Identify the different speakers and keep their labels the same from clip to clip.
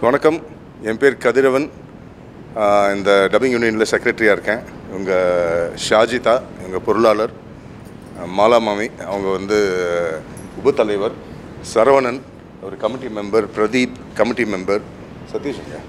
Speaker 1: வணக்கம் என் பேர் கதிரவன் ஆஹ் இந்த டப்பிங் யூனியனில் செக்ரட்டரியாக இருக்கேன் உங்கள் ஷாஜிதா எங்கள் பொருளாளர் ஆஹ் மாலா மாமி அவங்க வந்து உப தலைவர் சரவணன் ஒரு committee member Pradeep committee member Satish ஐயா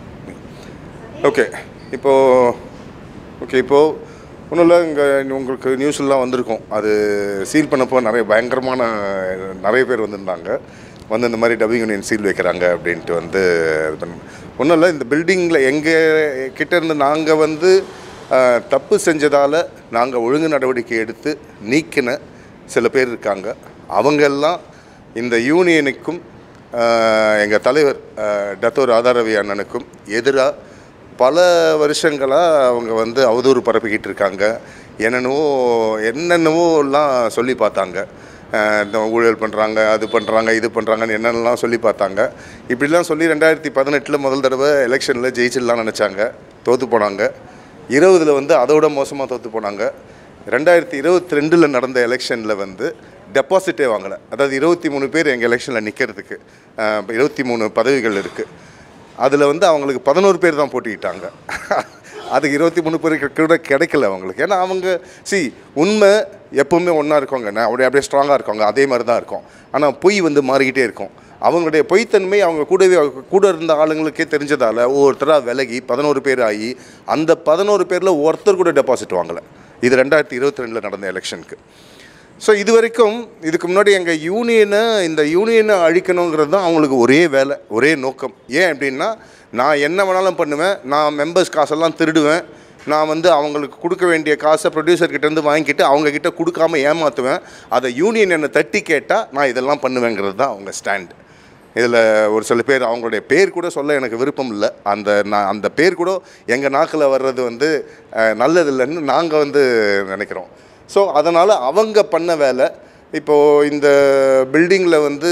Speaker 1: ஓகே இப்போது ஓகே இப்போது ஒன்றும் இல்லை இங்கே உங்களுக்கு நியூஸ்லாம் வந்திருக்கும் அது சீல் பண்ணப்போ நிறைய பயங்கரமான நிறைய பேர் வந்திருந்தாங்க வந்து இந்த மாதிரி டப்பிங் யூனியன் சீல் வைக்கிறாங்க அப்படின்ட்டு வந்து ஒன்றும் இல்லை இந்த பில்டிங்கில் எங்கள் கிட்டேருந்து நாங்கள் வந்து ஆஹ், தப்பு செஞ்சதால் நாங்கள் ஒழுங்கு நடவடிக்கை எடுத்து நீக்கின சில பேர் இருக்காங்க அவங்கெல்லாம் இந்த யூனியனுக்கும் எங்கள் தலைவர் ஆஹ், டத்தோ ராதாரவி அண்ணனுக்கும் எதிராக பல வருஷங்களாக அவங்க வந்து அவதூறு பரப்பிக்கிட்டு இருக்காங்க என்னென்னவோ என்னென்னவோலாம் சொல்லி பார்த்தாங்க அஹ் இந்த ஊழல் பண்ணுறாங்க அது பண்ணுறாங்க இது பண்ணுறாங்கன்னு என்னென்னலாம் சொல்லி பார்த்தாங்க இப்படிலாம் சொல்லி ரெண்டாயிரத்தி பதினெட்டில் முதல் தடவை எலெக்ஷனில் ஜெயிச்சிடலாம் நினச்சாங்க தோற்று போனாங்க இருபதில் வந்து அதோட மோசமாக தோற்று போனாங்க ரெண்டாயிரத்தி இருபத்தி ரெண்டில் நடந்த எலெக்ஷனில் வந்து டெபாசிட்டே வாங்கலை அதாவது இருபத்தி மூணு பேர் எங்கள் எலெக்ஷனில் நிற்கிறதுக்கு இருபத்தி மூணு பதவிகள் இருக்குது அதில் வந்து அவங்களுக்கு பதினோரு பேர் தான் போட்டிக்கிட்டாங்க அதுக்கு இருபத்தி மூணு பேருக்கு கூட கிடைக்கல அவங்களுக்கு ஏன்னா அவங்க சி உண்மை எப்பவுமே ஒன்றா இருக்கவங்க நான் அப்படியே அப்படியே ஸ்ட்ராங்காக இருக்கவங்க அதே மாதிரி தான் இருக்கும் ஆனால் பொய் வந்து மாறிக்கிட்டே இருக்கும் அவங்களுடைய பொய்த்தன்மை அவங்க கூடவே கூட இருந்த ஆளுங்களுக்கே தெரிஞ்சதால் ஒவ்வொருத்தராக விலகி பதினோரு பேர் ஆகி அந்த பதினோரு பேரில் ஒருத்தர் கூட டெபாசிட் வாங்கலை இது ரெண்டாயிரத்தி இருபத்தி ரெண்டில் நடந்த எலெக்ஷனுக்கு ஸோ இது வரைக்கும் இதுக்கு முன்னாடி எங்கள் யூனியனை இந்த யூனியனை அழிக்கணுங்கிறது தான் அவங்களுக்கு ஒரே வேலை ஒரே நோக்கம் ஏன் அப்படின்னா நான் என்ன வேணாலும் பண்ணுவேன் நான் மெம்பர்ஸ் காசெல்லாம் திருடுவேன் நான் வந்து அவங்களுக்கு கொடுக்க வேண்டிய காசை ப்ரொடியூசர் கிட்டேருந்து வாங்கிக்கிட்டு அவங்க கிட்ட கொடுக்காம ஏமாற்றுவேன் அதை யூனியன் என்னை தட்டி கேட்டால் நான் இதெல்லாம் பண்ணுவேங்கிறது தான் அவங்க ஸ்டாண்ட் இதில் ஒரு சில பேர் அவங்களுடைய பேர் கூட சொல்ல எனக்கு விருப்பம் இல்லை அந்த நான் அந்த பேர் கூட எங்கள் நாக்கில் வர்றது வந்து அஹ், நல்லதில்லைன்னு நாங்கள் வந்து நினைக்கிறோம் ஸோ அதனால் அவங்க பண்ண வேலை இப்போது இந்த பில்டிங்கில் வந்து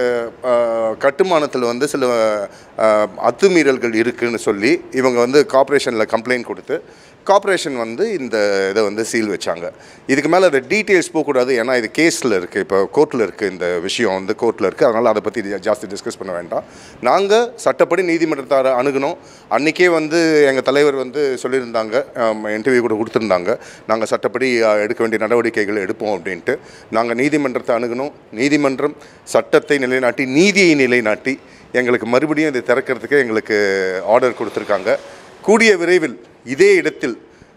Speaker 1: கட்டுமானத்தில் வந்து சில அஹ், அத்துமீறல்கள் இருக்குன்னு சொல்லி இவங்க வந்து கார்ப்பரேஷனில் கம்ப்ளைண்ட் கொடுத்து கார்ப்பரேஷன் வந்து இந்த இதை வந்து சீல் வச்சாங்க இதுக்கு மேலே அதை டீட்டெயில்ஸ் போகக்கூடாது ஏன்னா இது கேஸில் இருக்குது இப்போ கோர்ட்டில் இருக்குது இந்த விஷயம் வந்து கோர்ட்டில் இருக்குது அதனால் அதை பற்றி ஜாஸ்தி டிஸ்கஸ் பண்ண வேண்டாம் நாங்கள் சட்டப்படி நீதிமன்றத்தார அணுகுனோம் அன்றைக்கே வந்து எங்கள் தலைவர் வந்து சொல்லியிருந்தாங்க இன்டர்வியூ கூட கொடுத்துருந்தாங்க நாங்கள் சட்டப்படி அஹ், எடுக்க வேண்டிய நடவடிக்கைகளை எடுப்போம் அப்படின்ட்டு நாங்கள் நீதிமன்றத்தை அணுகுனோம் நீதிமன்றம் சட்டத்தை நிலைநாட்டி நீதியை நிலைநாட்டி எங்களுக்கு மறுபடியும் இதை திறக்கிறதுக்கு எங்களுக்கு ஆர்டர் கொடுத்துருக்காங்க கூடிய விரைவில் இதே இடத்தில்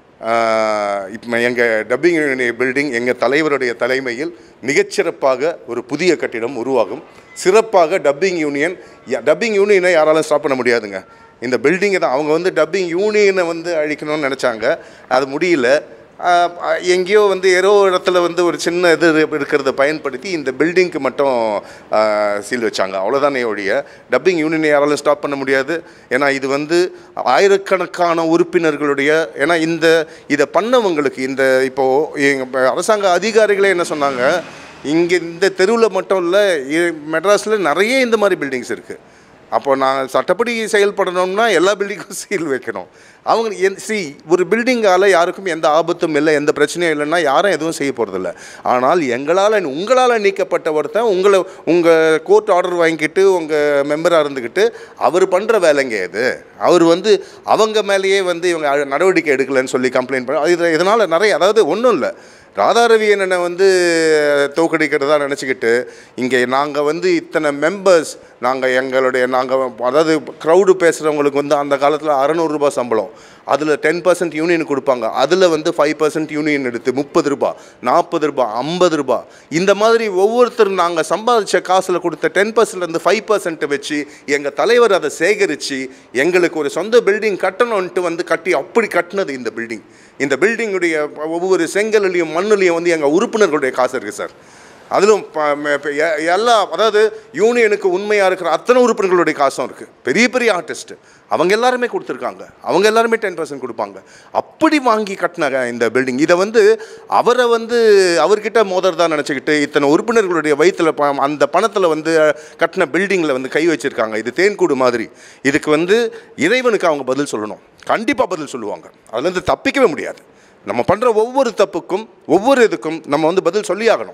Speaker 1: இப்போ எங்கள் டப்பிங் பில்டிங் எங்கள் தலைவருடைய தலைமையில் மிகச்சிறப்பாக ஒரு புதிய கட்டிடம் உருவாகும் சிறப்பாக டப்பிங் யூனியன் டப்பிங் யூனியனை யாராலும் ஸ்டாப் பண்ண முடியாதுங்க இந்த பில்டிங்கை தான் அவங்க வந்து டப்பிங் யூனியனை வந்து அழிக்கணும்னு நினச்சாங்க அது முடியல ஆஹ் ஆஹ் எங்கேயோ வந்து ஏதோ ஒரு இடத்துல வந்து ஒரு சின்ன இது இருக்கிறத பயன்படுத்தி இந்த பில்டிங்க்கு மட்டும் சீல் வச்சாங்க அவ்வளோதானே ஒழிய டப்பிங் யூனியனை யாராலும் ஸ்டாப் பண்ண முடியாது ஏன்னா இது வந்து ஆயிரக்கணக்கான உறுப்பினர்களுடைய ஏன்னா இந்த இதை பண்ணவங்களுக்கு இந்த இப்போது எங்கள் அரசாங்க அதிகாரிகளே என்ன சொன்னாங்க இங்கே இந்த தெருவில் மட்டும் இல்லை மெட்ராஸில் நிறைய இந்த மாதிரி பில்டிங்ஸ் இருக்குது அப்போ நான் சட்டப்படி செயல்படணும்னா எல்லா பில்டிங்கும் சீல் வைக்கணும் அவங்க என் சி ஒரு பில்டிங்கால் யாருக்கும் எந்த ஆபத்தும் இல்லை எந்த பிரச்சனையும் இல்லைன்னா யாரும் எதுவும் செய்ய போகிறதில்ல ஆனால் எங்களால் உங்களால் நீக்கப்பட்ட ஒருத்தன் உங்களை உங்கள் கோர்ட் ஆர்டர் வாங்கிக்கிட்டு உங்கள் மெம்பராக இருந்துக்கிட்டு அவர் பண்ணுற வேலைங்க இது அவர் வந்து அவங்க மேலேயே வந்து இவங்க அ- நடவடிக்கை எடுக்கலைன்னு சொல்லி கம்ப்ளைண்ட் பண்ண இது இதனால் நிறைய அதாவது ஒன்றும் இல்லை ராதாரவி அண்ணனை வந்து தோக்கடிக்கிறதா நினச்சிக்கிட்டு இங்கே நாங்கள் வந்து இத்தனை மெம்பர்ஸ் நாங்கள் எங்களுடைய நாங்கள் அதாவது க்ரௌடு பேசுகிறவங்களுக்கு வந்து அந்த காலத்தில் அறநூறுரூபா சம்பளம் அதில் டென் பர்சன்ட் யூனியன் கொடுப்பாங்க அதில் வந்து ஃபைவ் பர்சன்ட் யூனியன் எடுத்து முப்பது ரூபா நாற்பது ரூபா ஐம்பது ரூபா இந்த மாதிரி ஒவ்வொருத்தரும் நாங்கள் சம்பாதிச்ச காசில் கொடுத்த டென் பர்சன்ட்லேருந்து ஃபைவ் பர்சன்ட்டை வச்சு எங்கள் தலைவர் அதை சேகரித்து எங்களுக்கு ஒரு சொந்த பில்டிங் கட்டணும்ன்ட்டு வந்து கட்டி அப்படி கட்டினது இந்த பில்டிங் இந்த பில்டிங்குடைய ஒவ்வொரு செங்கல்லையும் மண்ணுலையும் வந்து எங்கள் உறுப்பினர்களுடைய காசு இருக்குது சார் அதிலும் ப- ம- இப்ப எ- எல்லா அதாவது யூனியனுக்கு உண்மையாக இருக்கிற அத்தனை உறுப்பினர்களுடைய காசும் இருக்குது பெரிய பெரிய ஆர்டிஸ்ட் அவங்க எல்லாருமே கொடுத்துருக்காங்க அவங்க எல்லாருமே டென் பர்சன்ட் கொடுப்பாங்க அப்படி வாங்கி கட்டின இந்த பில்டிங் இதை வந்து அவரை வந்து அவர்கிட்ட மோதறதா நினச்சிக்கிட்டு இத்தனை உறுப்பினர்களுடைய வயிற்றில் ப அந்த பணத்தில் வந்து கட்டின பில்டிங்கில் வந்து கை வச்சுருக்காங்க இது தேன்கூடு மாதிரி இதுக்கு வந்து இறைவனுக்கு அவங்க பதில் சொல்லணும் கண்டிப்பாக பதில் சொல்லுவாங்க அதுலேருந்து தப்பிக்கவே முடியாது நம்ம பண்ணுற ஒவ்வொரு தப்புக்கும் ஒவ்வொரு இதுக்கும் நம்ம வந்து பதில் சொல்லியாகணும்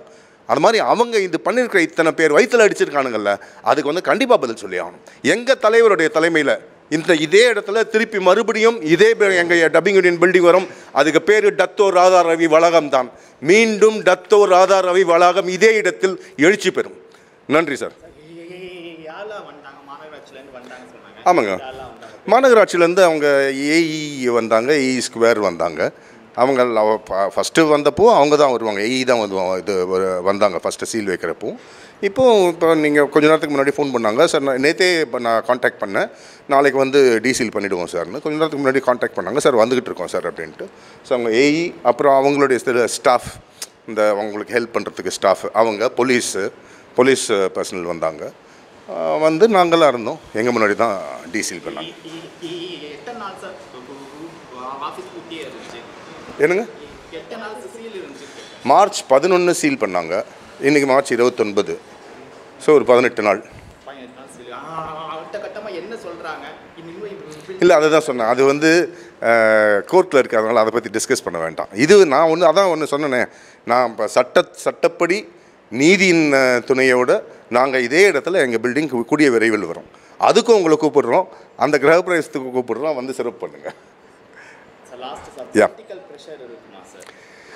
Speaker 1: அது மாதிரி அவங்க இது பண்ணியிருக்கிற இத்தனை பேர் வயிற்றில் அடிச்சிருக்கானுங்கல்ல அதுக்கு வந்து கண்டிப்பாக பதில் சொல்லி ஆகணும் எங்கள் தலைவருடைய தலைமையில் இந்த இதே இடத்துல திருப்பி மறுபடியும் இதே எங்கள் டப்பிங் யூனியன் பில்டிங் வரும் அதுக்கு பேர் டத்தோ ராதா ரவி வளாகம் தான் மீண்டும் டத்தோ ராதா ரவி வளாகம் இதே இடத்தில் எழுச்சி பெறும் நன்றி சார்
Speaker 2: யாரெல்லாம் வந்தாங்க மாநகராட்சியிலேருந்து வந்தாங்க சொன்னாங்க
Speaker 1: ஆமாங்க
Speaker 2: யாரெல்லாம் வந்தாங்க
Speaker 1: மாநகராட்சியிலேருந்து அவங்க ஏஇ வந்தாங்க ஏஇ ஸ்கொயர் வந்தாங்க அவங்க ஃபஸ்ட்டு வந்தப்போ அவங்க தான் வருவாங்க ஏஇ தான் வந்து இது ஒரு- வந்தாங்க ஃபஸ்ட்டு சீல் வைக்கிறப்போ இப்போ இப்போ நீங்கள் கொஞ்ச நேரத்துக்கு முன்னாடி ஃபோன் பண்ணாங்க சார் நான் நேற்றே இப்போ நான் காண்டாக்ட் பண்ணேன் நாளைக்கு வந்து டீசீல் பண்ணிவிடுவோம் சார்னு கொஞ்ச நேரத்துக்கு முன்னாடி காண்டாக்ட் பண்ணாங்க சார் வந்துக்கிட்டு இருக்கோம் சார் அப்படின்ட்டு ஸோ அவங்க ஏஇ அப்புறம் அவங்களுடைய சில ஸ்டாஃப் இந்த அவங்களுக்கு ஹெல்ப் பண்ணுறதுக்கு ஸ்டாஃப் அவங்க போலீஸு போலீஸ் பர்சனல் வந்தாங்க ஆஹ் வந்து நாங்களாம் இருந்தோம் எங்கள் முன்னாடி தான் டீசீல் பண்ணாங்க
Speaker 2: இ- இ- இ- எத்தனை நாள் சார் ஆஃபீஸ் பூட்டியே இருந்துச்சு
Speaker 1: என்னங்க
Speaker 2: எத்தனை நாள் சீல் இருந்துச்சு
Speaker 1: மார்ச் பதினொன்று சீல் பண்ணாங்க இன்றைக்கி மார்ச் இருபத்தொன்பது ஸோ ஒரு பதினெட்டு நாள்
Speaker 2: பதினெட்டு நாள் சீல் அடுத்த கட்டமாக என்ன சொல்கிறாங்க இன்னும்
Speaker 1: இல்லை அதை தான் சொன்னேன் அது வந்து கோர்ட்டில் இருக்கிறதுனால அதை பற்றி டிஸ்கஸ் பண்ண வேண்டாம் இது நான் ஒன்று அதான் ஒன்று சொன்னேனே நான் இப்போ சட்ட சட்டப்படி நீதியின் அஹ், துணையோட நாங்கள் இதே இடத்துல எங்கள் பில்டிங் கூடிய விரைவில் வரும் அதுக்கும் உங்களை கூப்பிடுறோம் அந்த கிரகப்பிரவேசத்துக்கு கூப்பிடுறோம் வந்து சிறப்பு பண்ணுங்கள்
Speaker 2: sir last sir
Speaker 1: Yeah.
Speaker 2: Political pressure இருக்குமா சார்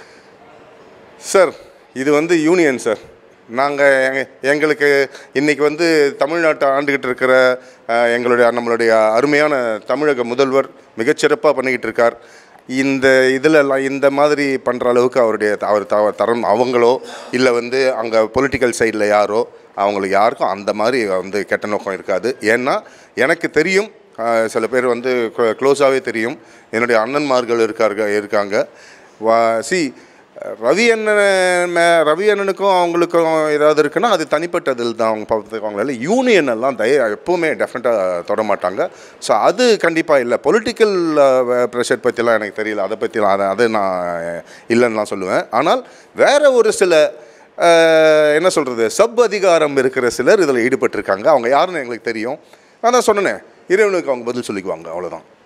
Speaker 1: சார் இது வந்து யூனியன் சார் நாங்கள் எங்களுக்கு இன்றைக்கி வந்து தமிழ்நாட்டை ஆண்டுகிட்டு இருக்கிற அஹ், எங்களுடைய நம்மளுடைய அருமையான தமிழக முதல்வர் மிகச்சிறப்பாக பண்ணிக்கிட்டு இருக்கார் இந்த இதிலெல்லாம் இந்த மாதிரி பண்ணுற அளவுக்கு அவருடைய அவர் த தரம் அவங்களோ இல்லை வந்து அங்கே பொலிட்டிக்கல் சைடில் யாரோ அவங்களுக்கு யாருக்கும் அந்த மாதிரி வந்து கெட்ட நோக்கம் இருக்காது ஏன்னா எனக்கு தெரியும் அஹ், சில பேர் வந்து க்ளோஸாகவே தெரியும் என்னுடைய அண்ணன்மார்கள் இருக்காங்க இருக்காங்க வா சி ரவி அண்ணன் மே- ரவி அண்ணனுக்கும் அவங்களுக்கும் ஏதாவது இருக்குன்னா அது தனிப்பட்டதில் தான் அவங்க பார்த்துக்குவாங்களே யூனியன் எல்லாம் தய எப்போவுமே டெஃபினட்டாக தொட மாட்டாங்க ஸோ அது கண்டிப்பாக இல்லை பொலிட்டிக்கல் ப்ரெஷர் பற்றிலாம் எனக்கு தெரியல அதை பற்றிலாம் அதை அதை நான் இல்லைன்னு நான் சொல்லுவேன் ஆனால் வேற ஒரு சில அஹ், என்ன சொல்கிறது சப் அதிகாரம் இருக்கிற சிலர் இதில் ஈடுபட்டிருக்காங்க அவங்க யாருன்னு எங்களுக்கு தெரியும் நான் தான் சொன்னேனே இறைவனுக்கு அவங்க பதில் சொல்லிக்குவாங்க அவ்வளோதான்